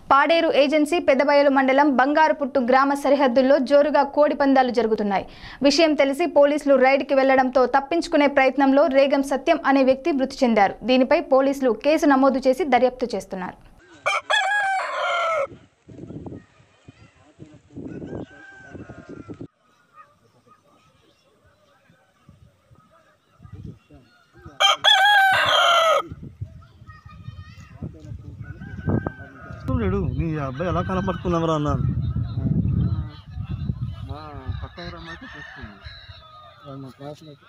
Paderu agency Pedabayalu మండలం బంగారుపుట్టు గ్రామ సరిహద్దుల్లో జోరుగా కోడి పందాలు జరుగుతున్నాయి విషయం తెలిసి పోలీసులు రైడ్కి వెళ్లడంతో తప్పించుకునే ప్రయత్నంలో రేగం సత్యం అనే వ్యక్తి మృతి చెందారు దీనిపై పోలీసులు కేసు నమోదు చేసి దర్యాప్తు చేస్తున్నారు లేడు నీ అబ్బాయి ఎలా కనపడుతున్నామరా అన్నాను మా పక్క రమ్మైతే తెస్తుంది మా క్లాస్మేట్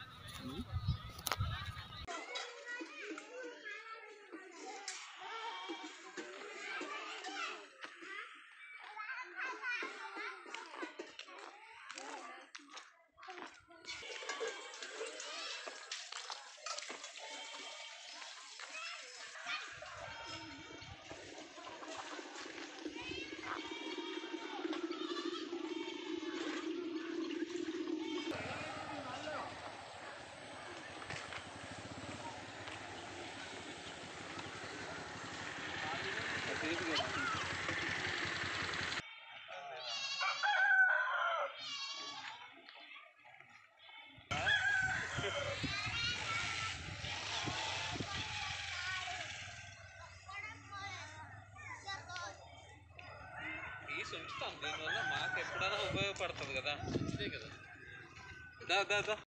తీసి ఉంచుతాం దీనివల్ల మాకు ఎప్పుడైనా ఉపయోగపడుతుంది కదా అంతే కదా దా దా దా